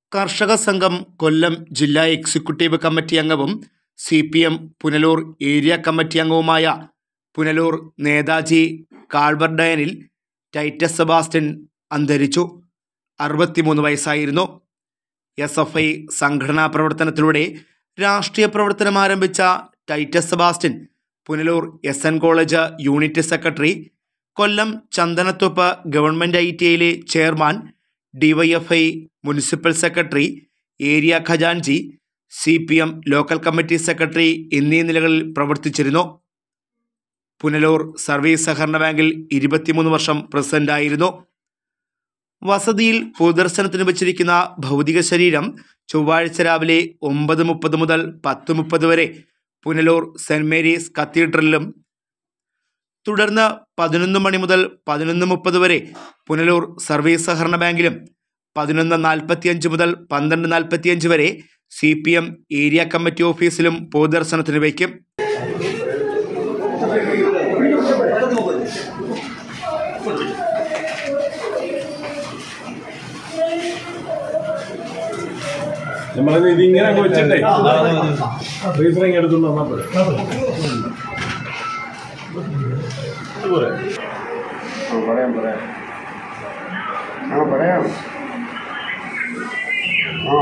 കർഷക സംഘം കൊല്ലം ജില്ലാ എക്സിക്യൂട്ടീവ് കമ്മിറ്റി അംഗവും C P M Punalur area committee അംഗവുമായ പുനലൂർ നേതാജി കാൾവർഡയനിൽ ടൈറ്റസ് സെബാസ്റ്റ്യൻ അന്തരിച്ചു അറുപത്തിമൂന്ന് വയസ്സായിരുന്നു എസ് എഫ് ഐ സംഘടനാ പ്രവർത്തനത്തിലൂടെ രാഷ്ട്രീയ പ്രവർത്തനം ആരംഭിച്ച Titus Sebastian Punalur S N college unit secretary Kollam Chandanathoppu government I T ഐയിലെ chairman DYFI municipal secretary area ഖജാൻജി C P M local committee secretary എന്നീ നിലകളിൽ പ്രവർത്തിച്ചിരുന്നു പുനലൂർ സർവീസ് സഹകരണ ബാങ്കിൽ ഇരുപത്തിമൂന്ന് വർഷം പ്രസിഡന്റായിരുന്നു വസതിയിൽ പൊതുദർശനത്തിന് വച്ചിരിക്കുന്ന ഭൗതിക ശരീരം ചൊവ്വാഴ്ച രാവിലെ ഒമ്പത് മുപ്പത് മുതൽ പത്ത് മുപ്പത് വരെ പുനലൂർ സെൻറ് മേരീസ് കത്തീഡ്രലിലും തുടർന്ന് പതിനൊന്ന് മണി മുതൽ പതിനൊന്ന് മുപ്പത് വരെ പുനലൂർ സർവീസ് സഹകരണ ബാങ്കിലും പതിനൊന്ന് നാൽപ്പത്തിയഞ്ച് മുതൽ പന്ത്രണ്ട് നാൽപ്പത്തിയഞ്ച് വരെ C P M area committee ഓഫീസിലും പൊതുദർശനത്തിന് വയ്ക്കും നമ്മളത് ഇതിങ്ങനെ അങ്ങ് വെച്ചിട്ടേ ഫ്രീസർ ഇങ്ങനെ എടുത്തോണ്ട് വന്നാൽ പോരെ ആ പറയാം പറയാം ആ പറയാം ആ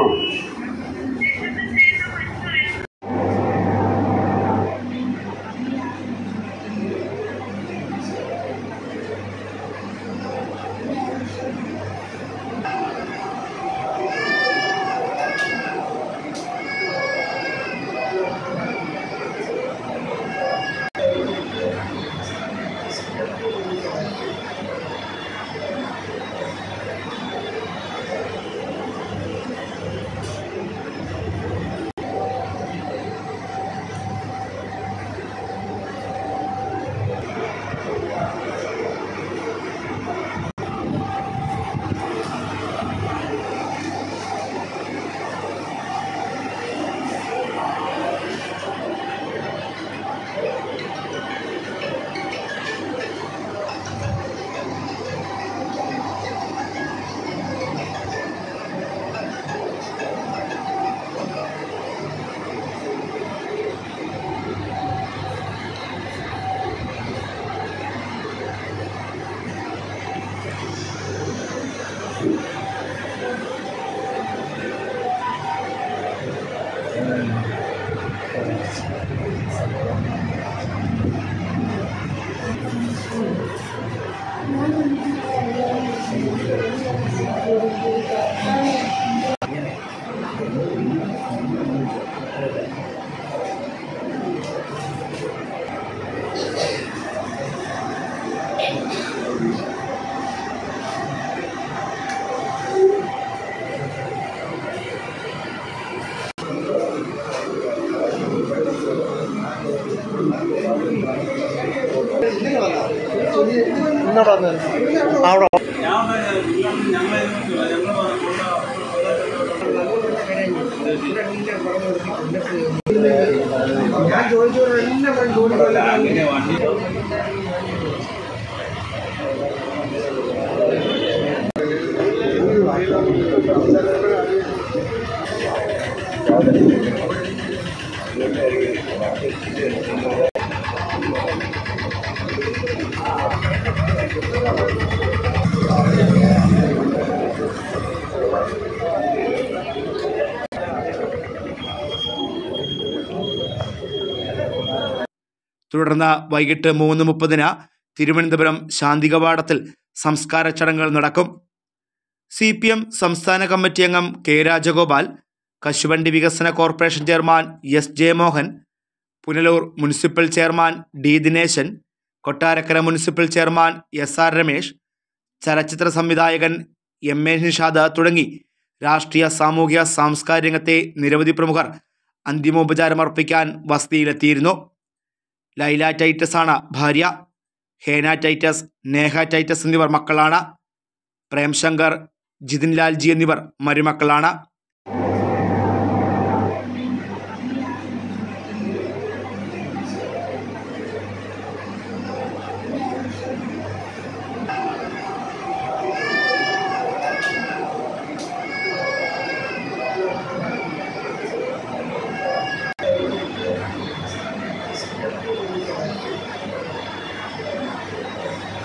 തുടർന്ന് വൈകിട്ട് മൂന്ന് മുപ്പതിന് തിരുവനന്തപുരം ശാന്തി കവാടത്തിൽ സംസ്കാര ചടങ്ങുകൾ നടക്കും സി പി എം സംസ്ഥാന കമ്മിറ്റി അംഗം കെ രാജഗോപാൽ കശുവണ്ടി വികസന corporation chairman S Jayamohan Punalur municipal chairman D Dineshan Kottarakkara municipal chairman S R Ramesh ചലച്ചിത്ര സംവിധായകൻ എം എ നിഷാദ് തുടങ്ങി രാഷ്ട്രീയ സാമൂഹ്യ സാംസ്കാരിക രംഗത്തെ നിരവധി പ്രമുഖർ അന്തിമോപചാരം അർപ്പിക്കാൻ വസതിയിലെത്തിയിരുന്നു ലൈല ടൈറ്റസ് ആണ് ഭാര്യ ഹേന ടൈറ്റസ് നേഹ ടൈറ്റസ് എന്നിവർ മക്കളാണ് പ്രേംശങ്കർ ജിതിൻ ലാൽജി എന്നിവർ മരുമക്കളാണ്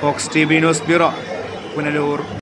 Fox T V news bureau Punalur